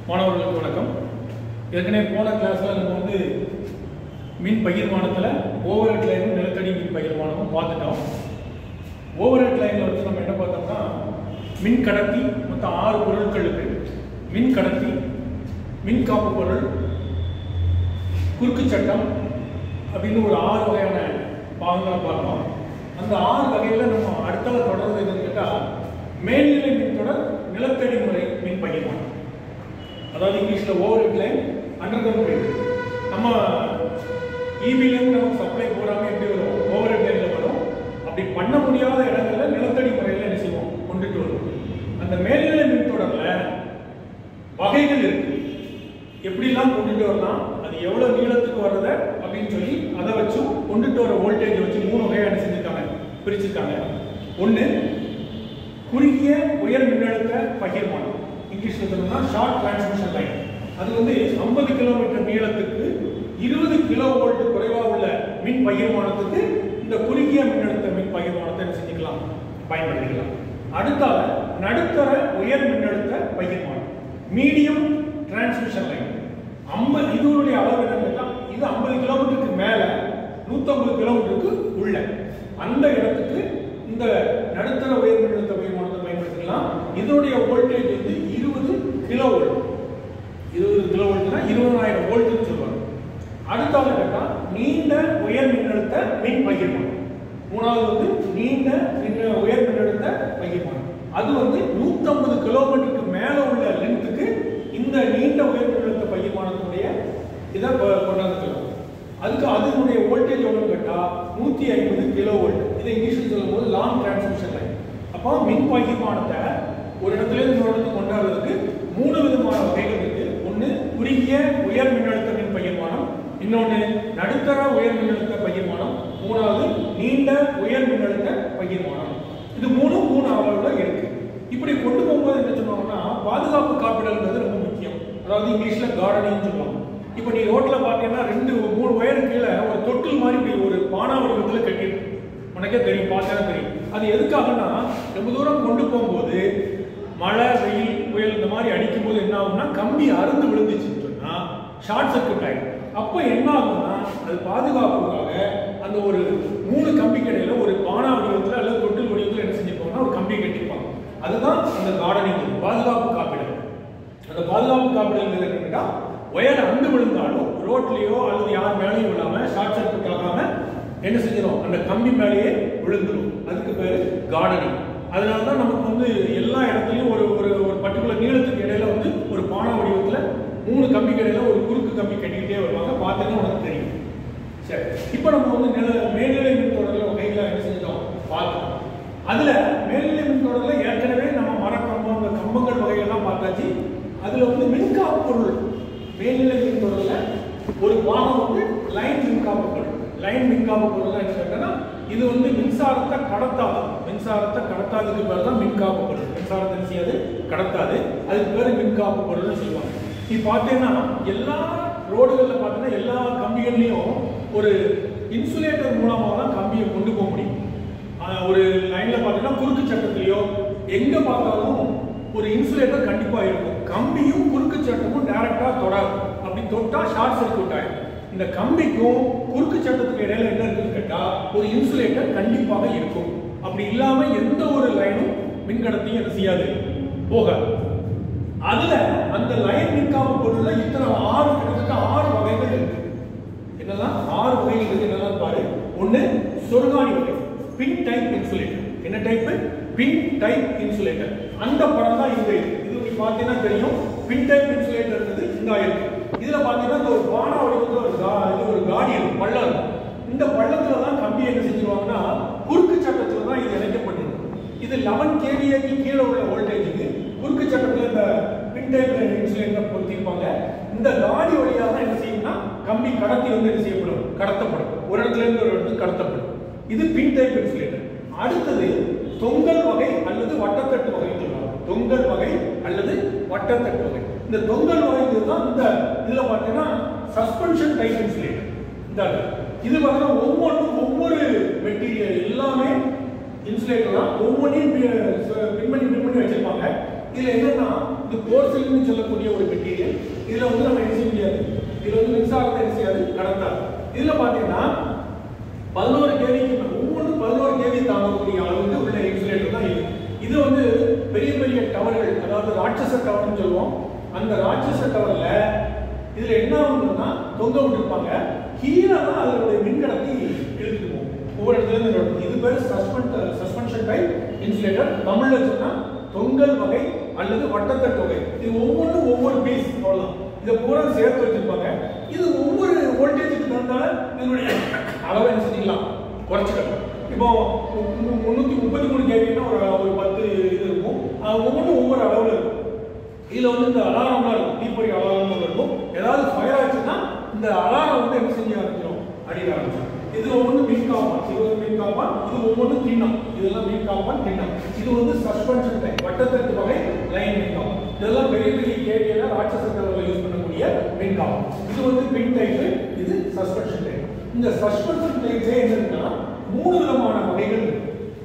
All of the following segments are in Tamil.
மாணவர்களுக்கு வணக்கம் ஏற்கனவே போன கிளாஸ்ல நம்ம வந்து மின் பகிர்மானத்தில் ஓவர் ஹெட் லைனும் நிலத்தடி மின் பகிர்மானமும் பார்த்துட்டோம் ஓவர் ஹெட் லைனில் வந்து நம்ம என்ன பார்த்தோம்னா மின் கடத்தி மொத்தம் ஆறு பொருட்கள் இருக்கு மின் கடத்தி மின் காப்பு பொருள் குறுக்கு சட்டம் அப்படின்னு ஒரு ஆறு வகையான பாகங்களை பார்த்தோம் அந்த ஆறு வகையில் நம்ம அடுத்தல தொடர்ந்து எதுன்னு கேட்டால் மேல்நிலை மின் தொடர் நிலத்தடி முறை மின் பகிர்மானம் அதாவது இங்கிலீஷில் overhead line underground நம்ம இபிலேருந்து நமக்கு சப்ளை போடாமல் எப்படி வரும் ஓவர் ஹெட் லைனில் வரும் அப்படி பண்ண முடியாத இடங்கள்ல நிலத்தடி முறையில் என்ன செய்வோம் கொண்டுட்டு வருவோம் அந்த மேல்நிலை மின் தொடரில் வகைகள் இருக்கு எப்படிலாம் கொண்டுட்டு வரலாம் அது எவ்வளவு நீளத்துக்கு வர்றத அப்படின்னு சொல்லி அதை வச்சும் கொண்டுட்டு வர வோல்டேஜ் வச்சு மூணு வகையா என்ன செஞ்சிருக்காங்க பிரிச்சிருக்காங்க ஒண்ணு குறுகிய உயர் மின்னழுத்த பகிர்மானம் இங்கிலீஷ்ல சொல்லணும்னா ஷார்ட் டிரான்ஸ்மிஷன் லைன் அது வந்து 50 கிலோமீட்டர் நீளத்துக்கு இருபது கிலோ வோல்ட் குறைவா உள்ள மின் பகிர்மானத்துக்கு இந்த குறுகிய மின்னழுத்த மின் பகிர்மானத்தை என்ன செஞ்சுக்கலாம் பயன்படுத்திக்கலாம் அடுத்தால நடுத்தர உயர் மின்னழுத்த பகிர்மானம் மீடியம் டிரான்ஸ்மிஷன் லைன் ஐம்பது இதனுடைய அளவு என்னன்னு கேட்டா இது ஐம்பது கிலோமீட்டருக்கு மேல நூத்தம்பது கிலோமீட்டருக்கு உள்ள அந்த இடத்துக்கு இந்த நடுத்தர உயர் மின்னழுத்த பகிர்மானத்தை பயன்படுத்திக்கலாம் இதனுடைய வோல்டேஜ் வந்து இருபது கிலோ வோல்ட் இருபது கிலோ வோல்ட்னா இருபதாயிரம் வோல்ட்னு சொல்லுவாங்க அடுத்தாவது கேட்டா நீண்ட உயர் மின்னழுத்த மின் பகிர்மானம் மூணாவது வந்து நீண்ட மின்ன உயர் மின்னழுத்த பகிர்மானம் அது வந்து 150 கிலோமீட்டருக்கு மேல உள்ள லென்த்துக்கு இந்த நீண்ட உயர் மின்னழுத்த பகிர்மானத்தினுடைய இதை கொ- கொண்டாந்துக்கலாம் அதுக்கு அதனுடைய வோல்டேஜ் எவ்வளவு கேட்டா நூத்தி ஐம்பது கிலோ வோல்ட் இதை இங்கிலீஷ்ல சொல்லும்போது லாங் டிரான்ஸ்மிஷன் லைன் அப்போ மின் பகிர்மானத்தை ஒரு இடத்துல இருந்து இன்னொரு இடத்துக்கு கொண்டாடுறதுக்கு மூணு விதமான வகைகள் இருக்கு ஒன்னு குறுகிய உயர் மின்னழுத்த மின் பகிர்மானம் இன்னொன்னு நடுத்தர உயர் மின்னழுத்த பகிர்மானம் மூணாவது நீண்ட உயர் மின்னழுத்த பகிர்மானம் இது மூணும் மூணு அளவுல இருக்கு இப்படி கொண்டு போகும்போது என்ன சொல்லுவாங்கன்னா பாதுகாப்பு காப்பீடுன்றது ரொம்ப முக்கியம் அதாவது இங்கிலீஷ்ல கார்டனிங் சொல்லுவாங்க இப்போ நீ ரோட்ல பார்த்தீங்கன்னா ரெண்டு மூணு ஒயர் கீழே ஒரு தொட்டில் மாதிரி இப்படி ஒரு பானா வடிவத்தில் கட்டியிருக்கு உனக்கே தெரியும் பார்த்தா தெரியும் அது எதுக்காகனா ரொம்ப தூரம் கொண்டு போகும்போது மழை வெயில் புயல் இந்த மாதிரி அடிக்கும் போது என்ன ஆகும்னா கம்பி அறுந்து விழுந்துச்சுன்னு சொன்னா ஷார்ட் சர்க்யூட் ஆயிடும் அப்போ என்ன ஆகும்னா அது பாதுகாப்புக்காக அந்த ஒரு மூணு கம்பி கடையில ஒரு பானா வடிவத்தில் அல்லது தொட்டில் வடிவத்தில் என்ன செஞ்சிருப்பாங்கன்னா ஒரு கம்பி கட்டியிருப்பாங்க அதுதான் அந்த கார்டனிங் பாதுகாப்பு காப்பீடு அந்த பாதுகாப்பு காப்பீடுங்கிறது என்னன்னா ஒயர் அண்டு விழுந்தாலும் ரோட்லயோ அல்லது யார் மேலேயும் விழாம ஷார்ட் சர்க்யூட் ஆகாம என்ன செஞ்சிடும் அந்த கம்பி மேலேயே விழுந்துடும் அதுக்கு பேரு கார்டனிங் அதனால தான் நமக்கு வந்து எல்லா இடத்துலயும் ஒரு ஒரு ஒரு பர்டிகுலர் நீளத்துக்கு இடையில வந்து ஒரு பானை வடிவத்துல மூணு கம்பி இடையில ஒரு குறுக்கு கம்பி கட்டிக்கிட்டே வருவாங்க பார்த்தீங்கன்னா உனக்கு தெரியும் சரி இப்போ நம்ம வந்து நில மேல்நிலை மின் தொடர்ல வகைகளை என்ன செஞ்சிட்டோம் பார்த்தோம் அதுல மேல்நிலை மின் தொடர்ல ஏற்கனவே நம்ம மரக்கம்பம் இந்த கம்பங்கள் வகைகள்லாம் பார்த்தாச்சு அதுல வந்து மின்காப்பு பொருள் மேல்நிலை மின் தொடர்ல ஒரு பாகம் வந்து லைன் மின்காப்பு பொருள் லைன் மின்காப்பு பொருள் என்ன கேட்டா இது வந்து மின்சாரத்தை கடத்தாது மின்சாரத்தை கடத்தாததுக்கு பேர் தான் மின்காப்பு பொருள் மின்சாரத்தை என்ன செய்யாது கடத்தாது அதுக்கு பேர் மின்காப்பு பொருள்னு சொல்லுவாங்க நீ பார்த்தீங்கன்னா எல்லா ரோடுகளில் பார்த்தீங்கன்னா எல்லா கம்பிகள்லையும் ஒரு இன்சுலேட்டர் மூலமாக தான் கம்பியை கொண்டு போக முடியும் ஆஹ் ஒரு லைன்ல பார்த்தீங்கன்னா குறுக்கு சட்டத்திலையோ எங்க பார்த்தாலும் ஒரு இன்சுலேட்டர் கண்டிப்பா இருக்கும் கம்பியும் குறுக்கு சட்டமும் டைரக்டா தொடாது அப்படி தொட்டா ஷார்ட் சர்க்யூட் ஆயிடும் இந்த கம்பிக்கும் குறுக்கு சட்டத்துக்கு இடையில என்ன இருக்குன்னு கேட்டா ஒரு இன்சுலேட்டர் கண்டிப்பாக இருக்கும் அப்படி இல்லாம எந்த ஒரு லைனும் மின்கடத்தையும் என்ன செய்யாது போகாது அதுல அந்த லைன் மின்காப்பு பொருள்ல இத்தனை ஆறு கிட்டத்தட்ட ஆறு வகைகள் இருக்கு என்னெல்லாம் ஆறு வகைகள் இருக்கு என்னெல்லாம் பாரு ஒண்ணு சொர்காணி வகை பின் டைப் இன்சுலேட்டர் என்ன டைப் பின் டைப் இன்சுலேட்டர் அந்த படம் தான் இங்க இருக்கு இது நீ பார்த்தீங்கன்னா தெரியும் பின் டைப் இன்சுலேட்டர்ன்றது இங்க இருக்கு இதுல பார்த்தீங்கன்னா இந்த ஒரு பானா வடிவத்துல ஒரு கா இது ஒரு காடி இருக்கும் பள்ளம் இருக்கும் இந்த பள்ளத்துல தான் கம்பி என்ன செஞ்சிருவாங்கன்னா குறுக்கு சட்டத்துல தான் இது இணைக்கப்பட்டிருக்கும் இது 11 கேவிஏக்கு கீழே உள்ள வோல்டேஜுக்கு குறுக்கு சட்டத்துல இந்த பின் டைப் இன்சுலேட்டர் பொருத்திருப்பாங்க இந்த காடி வழியாக தான் என்ன செய்யும்னா கம்பி கடத்தி வந்து என்ன செய்யப்படும் கடத்தப்படும் ஒரு இடத்துல இருந்து ஒரு இடத்துக்கு கடத்தப்படும் இது பின் டைப் இன்சுலேட்டர் அடுத்தது தொங்கல் வகை அல்லது வட்டத்தட்டு வகை சொல்லுவாங்க தொங்கல் வகை அல்லது வட்டத்தட்டு வகை இந்த தொங்கல் வகை தான் இந்த இதுல பார்த்தீங்கன்னா சஸ்பென்ஷன் டைப் இன்சுலேட்டர் இந்த இது பார்த்தீங்கன்னா ஒவ்வொன்றும் ஒவ்வொரு மெட்டீரியல் எல்லாமே இன்சுலேட்டர் தான் ஒவ்வொன்றையும் பி- ச- பின் பண்ணி பின் பண்ணி வச்சிருப்பாங்க இதுல என்னன்னா இது போர்சிலின்னு சொல்லக்கூடிய ஒரு மெட்டீரியல் இதுல வந்து நம்ம என்ன செய்ய முடியாது இதுல வந்து மின்சாரத்தை என்ன செய்யாது கடத்தாது இதுல பாத்தீங்கன்னா பதினோரு கேவிக்கு ஒவ்வொன்று பதினோரு கேவி தாங்கக்கூடிய அளவுக்கு உள்ள இன்சுலேட்டர் தான் இது இது வந்து பெரிய பெரிய டவர்கள் அதாவது ராட்சச டவர்னு சொல்லுவோம் அந்த ராட்சச டவர்ல இதுல என்ன ஆகுதுன்னா தொங்க விட்டுருப்பாங்க கீழே தான் அதனுடைய மின்கடத்தி இழுத்துட்டு போகும் ஒவ்வொரு இடத்துல இருந்து இன்னொரு இடத்துக்கு. இது பேர் சஸ்பெண்ட் சஸ்பென்ஷன் டைப் இன்சுலேட்டர் தமிழ்ல சொன்னா தொங்கல் வகை அல்லது வட்டத்தட்டு வகை இது ஒவ்வொன்றும் ஒவ்வொரு பீஸ் அவ்வளவுதான் இதை பூரா சேர்த்து வச்சிருப்பாங்க இது ஒவ்வொரு வோல்டேஜுக்கு தகுந்தால இதனுடைய அளவை என்ன செஞ்சுக்கலாம் குறைச்சிக்கலாம் இப்போ மு- மு- முன்னூத்தி முப்பத்தி மூணு கேவின்னா ஒரு ஒரு பத்து இது இருக்கும் அது ஒவ்வொன்றும் ஒவ்வொரு அளவுல இருக்கும் இதுல வந்து இந்த அலாரம்லாம் இருக்கும் தீப்பொறி அலாரம் இருக்கும் ஏதாவது ஃபயர் ஆச்சுன்னா இந்த அலாரம் வந்து என்ன செஞ்சு ஆரம்பிச்சிடும் அடிக்க ஆரம்பிச்சிடும் இது ஒவ்வொன்று மின் காப்பான் இது ஒரு மின் காப்பான் இது ஒவ்வொன்று கிண்ணம் இதெல்லாம் மின் காப்பான் கிண்ணம் இது வந்து சஸ்பென்ஷன் டைப் வட்டத்தட்டு வகை லைன் மின் காப்பான் இதெல்லாம் பெரிய பெரிய கேடியில ராட்சச கலர்ல யூஸ் பண்ணக்கூடிய மின் காப்பான் இது வந்து பின் டைப் இது சஸ்பென்ஷன் டைப் இந்த சஸ்பென்ஷன் டைப்ஸே என்னன்னா மூணு விதமான வகைகள் இருக்கு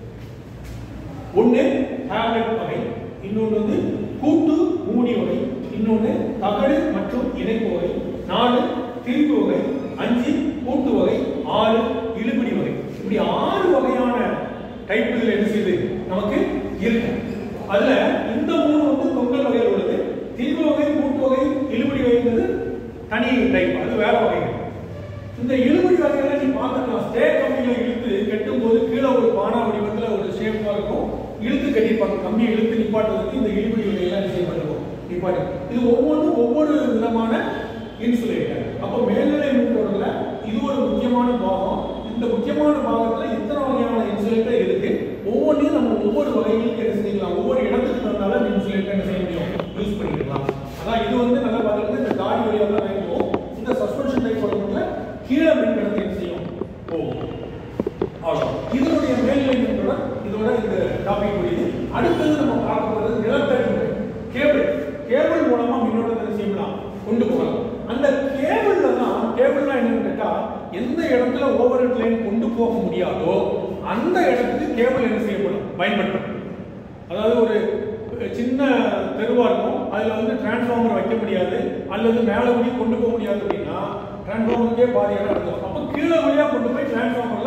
ஒண்ணு டேப்லெட் வகை இன்னொன்று வந்து கூட்டு மூடி வகை இன்னொன்று தகடு மற்றும் இணைப்பு வகை நாலு திருப்பு வகை அஞ்சு கூட்டு வகை ஆறு இழுபிடி வகை இப்படி ஆறு வகையான டைப் இதுல என்ன செய்யுது நமக்கு இருக்கு அதுல இந்த மூணு வந்து தொங்கல் வகையில் உள்ளது திருப்பு வகை கூட்டு வகை இழுபிடி வகைங்கிறது தனி டைப் அது வேற வகைகள் இந்த இழுபடி வகையில நீ பார்த்துக்கலாம் ஸ்டே கம்பியில இழுத்து கட்டும் போது கீழே ஒரு பானா வடிவத்துல ஒரு ஷேப்பா இருக்கும் இழுத்து கட்டியிருப்பாங்க கம்பியை இழுத்து நிப்பாட்டுறதுக்கு இந்த இழுபடி வகையெல்லாம் என்ன செய்யப்பட்டிருக்கும் நிப்பாட்டு இது ஒவ்வொன்றும் ஒவ்வொரு விதமான இன்சுலேட்டர் அப்போ மேல்நிலை மின்தொடர்ல இது ஒரு முக்கியமான பாகம் இந்த முக்கியமான பாகத்துல இத்தனை வகையான இன்சுலேட்டர் இருக்கு ஒவ்வொன்றையும் நம்ம ஒவ்வொரு வகைகளுக்கு என்ன செய்யலாம் ஒவ்வொரு இடத்துக்கு தந்தாலும் இன்சுலேட்டர் என்ன செய்ய முடியும் யூஸ் பண்ணிக்கலாம் அதான் இது வந்து நல்லா பார்த்தீங்கன்னா இந்த தாடி வழியாக தான் வாங்கிக்குவோம் இந்த சஸ்பென்ஷன் டைப் பொறுத்தவரை கீழே மின்கடத்தை என்ன செய்யும் போகும் அவ்வளவுதான். இதனுடைய மேல்நிலை மின்தொடர் இதோட இந்த டாபிக் முடியுது அடுத்தது நம்ம பார்க்க போறது நிலத்தடி முறை கேபிள் கேபிள் மூலமா மின்னோட்டத்தை என்ன செய்யலாம் கொண்டு போகலாம் அந்த கேபிள்ல தான் கேபிள்னா என்னன்னு கேட்டா எந்த இடத்துல ஓவர் ஹெட் லைன் கொண்டு போக முடியாதோ அந்த இடத்துக்கு கேபிள் என்ன செய்யப்படும் பயன்படுத்தப்படும் அதாவது ஒரு சின்ன தெருவா இருக்கும் அதுல வந்து டிரான்ஸ்ஃபார்மர் வைக்க முடியாது அல்லது மேல வழி கொண்டு போக முடியாது அப்படின்னா டிரான்ஸ்ஃபார்மருக்கே பாதி இடம் இருக்கும் அப்ப கீழே வழியா கொண்டு போய் டிரான்ஸ்ஃபார்மர்ல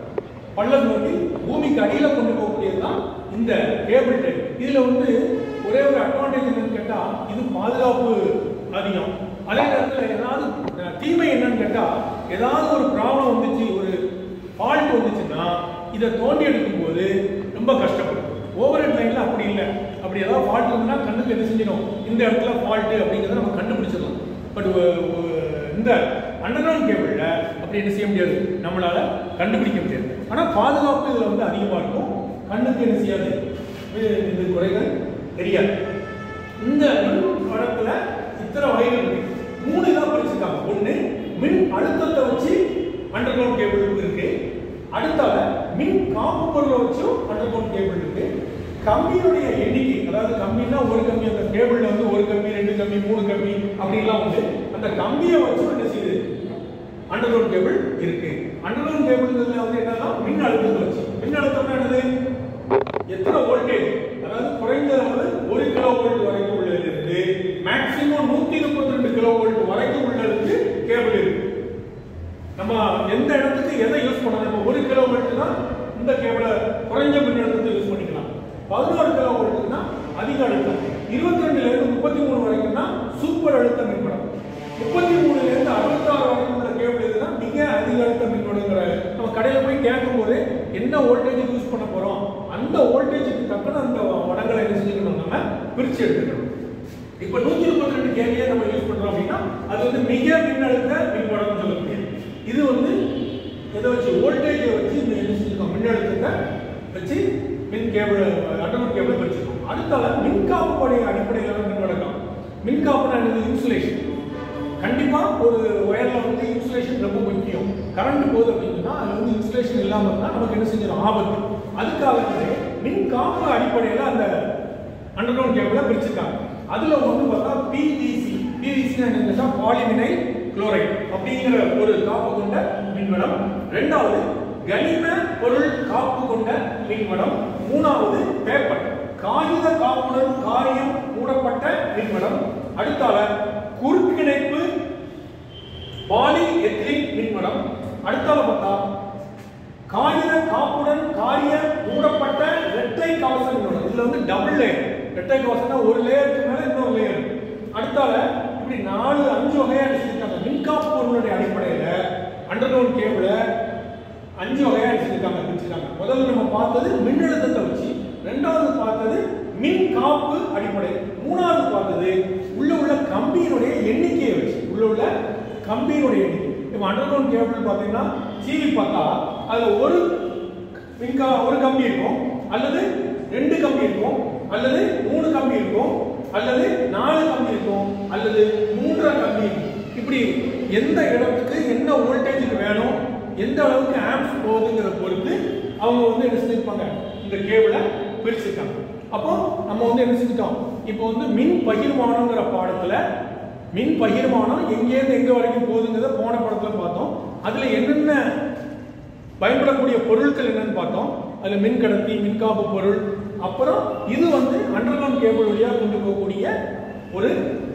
பள்ளம் நோக்கி பூமிக்கு அடியில கொண்டு போகக்கூடியது தான் இந்த கேபிள் டைப் இதுல வந்து ஒரே ஒரு அட்வான்டேஜ் என்னன்னு கேட்டா இது பாதுகாப்பு அதிகம் அதே நேரத்தில் ஏதாவது அஹ், தீமை என்னன்னு கேட்டா ஏதாவது ஒரு ப்ராப்ளம் வந்துச்சு ஒரு ஃபால்ட் வந்துச்சுன்னா இதை தோண்டி எடுக்கும் போது ரொம்ப கஷ்டப்படும் ஓவர் ஹெட் லைன்ல அப்படி இல்லை அப்படி ஏதாவது ஃபால்ட் இருந்தா கண்ணுக்கு என்ன செஞ்சிடும் இந்த இடத்துல ஃபால்ட் அப்படிங்கிறத நம்ம கண்டுபிடிச்சிடலாம் பட் இந்த அண்டர் கிரவுண்ட் கேபிள்ல அப்படி என்ன செய்ய முடியாது நம்மளால கண்டுபிடிக்க முடியாது ஆனா பாதுகாப்பு இதுல வந்து அதிகமா இருக்கும் கண்ணுக்கு என்ன செய்யாது இது- இது குறைகள் தெரியாது இந்த மின் படத்துல இத்தனை வகைகள் இருக்கு மூணு இதா பிரிச்சிருக்காங்க ஒண்ணு மின் அழுத்தத்தை வச்சு அண்டர் கிரவுண்ட் கேபிள் இருக்கு அடுத்தால மின் காப்பு பொருளை வச்சும் அண்டர் கிரவுண்ட் கேபிள் இருக்கு கம்பியுடைய எண்ணிக்கை அதாவது கம்பின்னா ஒரு கம்பி அந்த கேபிள்ல வந்து ஒரு கம்பி ரெண்டு கம்பி மூணு கம்பி அப்படிலாம் உண்டு அந்த கம்பியை வச்சு என்ன செய்யுது அண்டர் கிரவுண்ட் கேபிள் இருக்கு அண்டர் கிரவுண்ட் கேபிள்ங்கிறதுல வந்து என்னன்னா மின் அழுத்தத்தை வச்சு மின் அழுத்தம்னா என்னது எத்தனை வோல்டேஜ் அதாவது குறைந்த அளவு ஒரு கிலோ வோல்ட் வரைக்கும் உள்ளது இருக்கு மேக்ஸிமம் நூத்தி முப்பத்தி ரெண்டு கிலோ வோல்ட் வரைக்கும் உள்ளதுக்கு கேபிள் இருக்கு நம்ம எந்த இடத்துக்கு எதை யூஸ் பண்ணணும் இப்போ ஒரு கிலோ வோல்ட்னா இந்த கேபிளை குறைஞ்ச மின்னழுத்தத்தை யூஸ் பண்ணிக்கலாம் பதினோரு கிலோ வோல்ட்னா அதிக அழுத்தம் இருபத்தி ரெண்டுல இருந்து முப்பத்தி மூணு வரைக்கும்னா சூப்பர் அழுத்த மின்மடம் முப்பத்தி மூணுல இருந்து அறுபத்தாறு வரைக்கும் உள்ள கேபிள் இதுனா மிக அதிக அழுத்த மின்மடங்கிற நம்ம கடையில போய் கேட்கும் போது என்ன வோல்டேஜ் யூஸ் பண்ண போறோம் அந்த வோல்டேஜுக்கு தக்கன அந்த வடங்களை என்ன செஞ்சுக்கணும் நம்ம பிரிச்சு எடுத்துக்கணும் இப்ப நூத்தி முப்பத்தி ரெண்டு கேவியை நம்ம யூஸ் பண்றோம் அப்படின்னா அது வந்து மிக மின்னழுத்த மின்மடம் சொல்லக்கூடியது இது வந்து எதை வச்சு வோல்டேஜை வச்சு இந்த என்ன செஞ்சிருக்கோம் மின்னழுத்தத்தை வச்சு மின் கேபிள் அண்டர்வுட் கேபிள் வச்சிருக்கோம் அடுத்தால மின்காப்புடைய அடிப்படையிலான மின்வடக்கம் மின்காப்புனா என்னது இன்சுலேஷன் கண்டிப்பா ஒரு ஒயர்ல வந்து இன்சுலேஷன் ரொம்ப முக்கியம் கரண்ட் போகுது அப்படின்னா அது வந்து இன்சுலேஷன் இல்லாம இருந்தா நமக்கு என்ன செஞ்சிடும் ஆபத்து அதுக்காகவே மின் காப்பு அடிப்படையில அந்த அண்டர் கிரவுண்ட் கேபிள பிரிச்சிருக்காங்க அதுல ஒண்ணு பார்த்தா பிவிசி பிவிசி என்னன்னு கேட்டா பாலிவினைல் குளோரைட் அப்படிங்கிற ஒரு காப்பு கொண்ட மின்வடம் ரெண்டாவது கனிம பொருள் காப்பு கொண்ட மின்வடம் மூணாவது பேப்பர் காகித காப்புடன் காரியம் மூடப்பட்ட மின்மடம் அடுத்தால குறுக்கிணைப்பு பாலி எத்திலிக் மின்மடம் அடுத்தால பார்த்தா காகித காப்புடன் காரிய மூடப்பட்ட இரட்டை கவச மின்மடம் இதுல வந்து டபுள் லேயர் இரட்டை கவசம்னா ஒரு லேயருக்கு மேல இன்னொரு லேயர் அடுத்தால இப்படி நாலு அஞ்சு வகையா எடுத்திருக்காங்க மின்காப்பு பொருளுடைய அடிப்படையில அண்டர் கிரவுண்ட் கேபிள அஞ்சு வகையா எடுத்திருக்காங்க பிரிச்சிருக்காங்க முதல்ல நம்ம பார்த்தது மின்னழுத்தத்தை வச்சு ரெண்டாவது பார்த்தது மின் காப்பு அடிப்படை மூணாவது பார்த்தது உள்ள உள்ள கம்பியினுடைய எண்ணிக்கையை வச்சு உள்ள உள்ள கம்பியினுடைய எண்ணிக்கை இப்போ அண்டர் கிரவுண்ட் கேபிள் பார்த்தீங்கன்னா டிவி பார்த்தா அதுல ஒரு மின்கா ஒரு கம்பி இருக்கும் அல்லது ரெண்டு கம்பி இருக்கும் அல்லது மூணு கம்பி இருக்கும் அல்லது நாலு கம்பி இருக்கும் அல்லது மூன்றரை கம்பி இருக்கும் இப்படி எந்த இடத்துக்கு என்ன வோல்டேஜுக்கு வேணும் எந்த அளவுக்கு ஆம்ஸ் போகுதுங்கிறத பொறுத்து அவங்க வந்து என்ன செஞ்சிருப்பாங்க இந்த கேபிளை பிரிச்சிருக்காங்க அப்போ நம்ம வந்து என்ன செஞ்சுட்டோம் இப்போ வந்து மின் பகிர்மானங்கிற பாடத்துல மின் பகிர்மானம் எங்கேருந்து எங்க வரைக்கும் போகுதுங்கிறத போன படத்துல பார்த்தோம் அதுல என்னென்ன பயன்படக்கூடிய பொருட்கள் என்னன்னு பார்த்தோம் அதுல மின் கடத்தி மின்காப்பு பொருள் அப்புறம் இது வந்து அண்டர்கிரவுண்ட் கேபிள் வழியா கொண்டு போகக்கூடிய ஒரு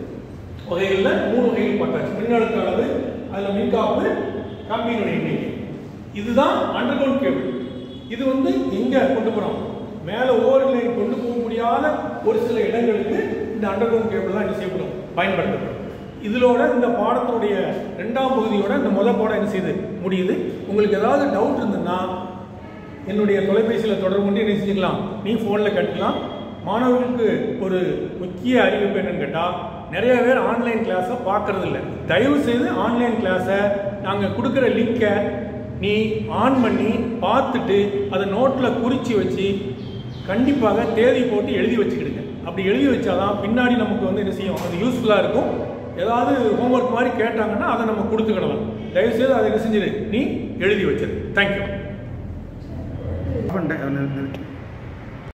வகைகள்ல மூணு வகைகள் பார்த்தாச்சு மின்னழுத்த அளவு அதுல மின்காப்பு கம்பியினுடைய எண்ணிக்கை இதுதான் அண்டர்கிரவுண்ட் கேபிள் இது வந்து எங்க கொண்டு போறோம் மேல ஓவர் லைன் கொண்டு போக முடியாத ஒரு சில இடங்களுக்கு இந்த அண்டர்கிரவுண்ட் கேபிள் தான் என்ன செய்யப்படும் பயன்படுத்தப்படும் இதோட இந்த பாடத்தினுடைய ரெண்டாம் பகுதியோட இந்த முதல் பாடம் என்ன செய்யுது முடியுது உங்களுக்கு ஏதாவது டவுட் இருந்ததுன்னா என்னுடைய தொலைபேசியில் தொடர்பு கொண்டு என்ன செஞ்சுக்கலாம் நீ ஃபோனில் கட்டலாம் மாணவர்களுக்கு ஒரு முக்கிய அறிவிப்பு என்னன்னு கேட்டால் நிறைய பேர் ஆன்லைன் கிளாஸை பார்க்கறது இல்லை தயவு செய்து ஆன்லைன் கிளாஸை நாங்கள் கொடுக்குற லிங்கை நீ ஆன் பண்ணி பார்த்துட்டு அதை நோட்டில் குறித்து வச்சு கண்டிப்பாக தேதி போட்டு எழுதி வச்சுக்கிடுங்க அப்படி எழுதி வச்சாதான் பின்னாடி நமக்கு வந்து என்ன செய்யும் அது யூஸ்ஃபுல்லாக இருக்கும் ஏதாவது ஹோம்ஒர்க் மாதிரி கேட்டாங்கன்னா அதை நம்ம கொடுத்துக்கிடலாம் தயவுசெய்து அதை என்ன செஞ்சிடு நீ எழுதி வச்சிரு தேங்க்யூ பண்ணிட்டேன்